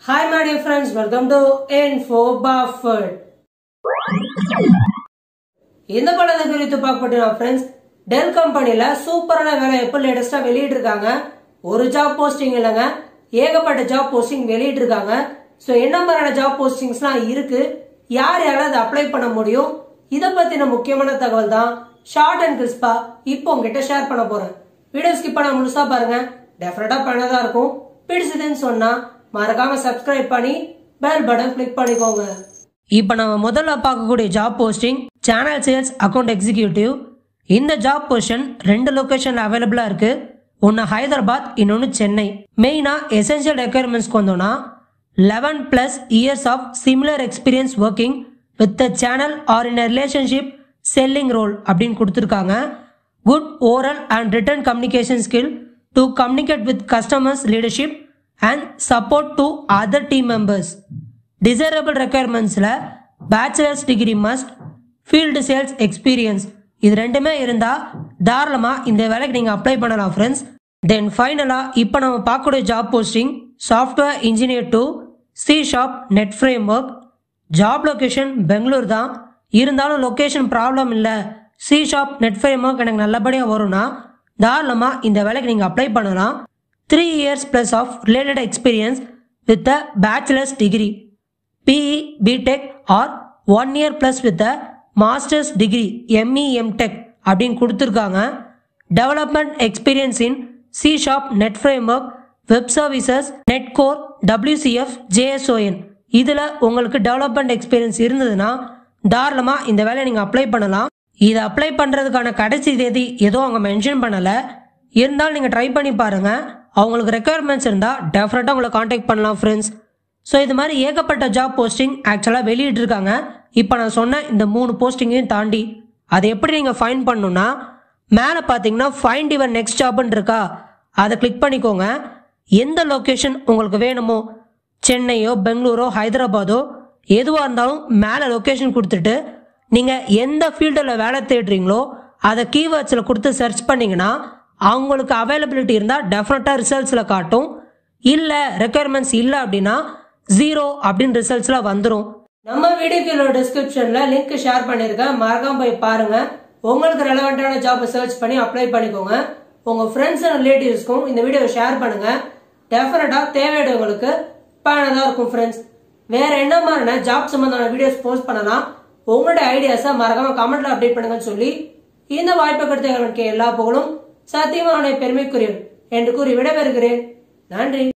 Hi my dear friends, welcome to Info Buffett. இந்த படத்தை குறித்து பார்க்கப்பட்டீங்கன்னா ஃப்ரெண்ட்ஸ் டெல் கம்பெனில சூப்பரான வேலை எப்போ லேட்டஸ்டா வெளியிட்டு இருக்காங்க ஒரு ஜாப் போஸ்டிங் இல்லைங்க ஏகப்பட்ட ஜாப் போஸ்டிங் வெளியிட்டு இருக்காங்க ஸோ என்ன மாதிரியான ஜாப் போஸ்டிங்ஸ்லாம் இருக்கு யார் யாராவது அதை அப்ளை பண்ண முடியும் இதை பத்தின முக்கியமான தகவல் தான் ஷார்ட் அண்ட் கிறிஸ்பா இப்போ உங்ககிட்ட ஷேர் பண்ண போறேன் வீடியோ ஸ்கிப் பண்ண முழுசா பாருங்க டெஃபினட்டா பண்ணதா இருக்கும் பிடிச்சதுன்னு சொன்னா மறக்காம சப்ஸ்கிரைப் பண்ணி பெல் பட்டன் கிளிக் பண்ணிக்கோங்க இப்போ நம்ம முதல்ல பார்க்கக்கூடிய job posting channel sales account executive இந்த ஜாப் பொசிஷன் ரெண்டு லொகேஷன்ல அவைலபிளா இருக்கு ஒன்று ஹைதராபாத் இன்னொன்று சென்னை மெயினாக எசென்ஷியல் ரெக்குயர்மெண்ட்ஸ்க்கு வந்தோம்னா eleven plus years of similar experience working with the channel or in relationship selling role அப்படின்னு கொடுத்துருக்காங்க good oral and written communication skill to communicate with customers leadership and support to other team members desirable ரெக்குயர்மெண்ட்ஸில் bachelor's degree must field sales experience இது ரெண்டுமே இருந்தால் தாராளமாக இந்த வேலைக்கு நீங்கள் அப்ளை பண்ணலாம் ஃப்ரெண்ட்ஸ் தென் ஃபைனலாக இப்போ நம்ம பார்க்கக்கூடிய job posting software engineer to C sharp net framework job location Bangalore தான் இருந்தாலும் லொகேஷன் ப்ராப்ளம் இல்லை C sharp net framework எனக்கு நல்லபடியாக வரும்னா தாராளமாக இந்த வேலைக்கு நீங்கள் அப்ளை பண்ணலாம் three years plus of related experience with a bachelor's degree BE BTech or one year plus with a master's degree ME MTech அப்படின்னு கொடுத்துருக்காங்க development experience in C sharp net framework web services net core WCF JSON இதில் உங்களுக்கு development experience இருந்ததுன்னா தாராளமாக இந்த வேலையை நீங்கள் apply பண்ணலாம் இதை அப்ளை பண்ணுறதுக்கான கடைசி தேதி ஏதோ அவங்க மென்ஷன் பண்ணலை இருந்தாலும் நீங்கள் ட்ரை பண்ணி பாருங்கள் அவங்களுக்கு ரெக்குயர்மெண்ட்ஸ் இருந்தால் டெஃபினட்டாக உங்களை காண்டாக்ட் பண்ணலாம் ஃப்ரெண்ட்ஸ் ஸோ இது மாதிரி ஏகப்பட்ட ஜாப் போஸ்டிங் ஆக்சுவலாக வெளியிட்டிருக்காங்க இப்போ நான் சொன்ன இந்த மூணு போஸ்டிங்கையும் தாண்டி அதை எப்படி நீங்கள் ஃபைன் பண்ணணும்னா மேலே பார்த்தீங்கன்னா ஃபைண்ட் யுவர் நெக்ஸ்ட் ஜாப்னு இருக்கா அதை கிளிக் பண்ணிக்கோங்க எந்த லொக்கேஷன் உங்களுக்கு வேணுமோ சென்னையோ பெங்களூரோ ஹைதராபாதோ எதுவாக இருந்தாலும் மேலே லொக்கேஷன் கொடுத்துட்டு நீங்கள் எந்த ஃபீல்டில் வேலை தேடுறீங்களோ அதை கீவேர்ட்ஸில் கொடுத்து சர்ச் பண்ணிங்கன்னா அவங்களுக்கு அவைலபிலிட்டி இருந்தால் டெஃபினட்டாக ரிசல்ட்ஸில் காட்டும் இல்லை ரெக்குயர்மெண்ட்ஸ் இல்லை அப்படின்னா ஜீரோ அப்படின்னு ரிசல்ட்ஸ்லாம் வந்துடும் நம்ம வீடியோக்குள்ள டிஸ்கிரிப்ஷன்ல லிங்க் ஷேர் பண்ணிருக்கேன் மறக்காம போய் பாருங்க உங்களுக்கு ரெலவெண்டான ஜாப் சர்ச் பண்ணி அப்ளை பண்ணிக்கோங்க உங்க ஃப்ரெண்ட்ஸ் அண்ட் ரிலேட்டிவ்ஸ்க்கும் இந்த வீடியோவை ஷேர் பண்ணுங்க டெஃபினட்டா தேவையுடையவங்களுக்கு பயனதா இருக்கும் ஃப்ரெண்ட்ஸ் வேற என்ன மாதிரியான ஜாப் சம்பந்தமான வீடியோஸ் போஸ்ட் பண்ணலாம் உங்களோட ஐடியாஸை மறக்காம கமெண்ட்ல அப்டேட் பண்ணுங்கன்னு சொல்லி இந்த வாய்ப்பை கொடுத்த எல்லா புகழும் சத்தியமான பெருமைக்குரியவன் என்று கூறி விடைபெறுகிறேன் நன்றி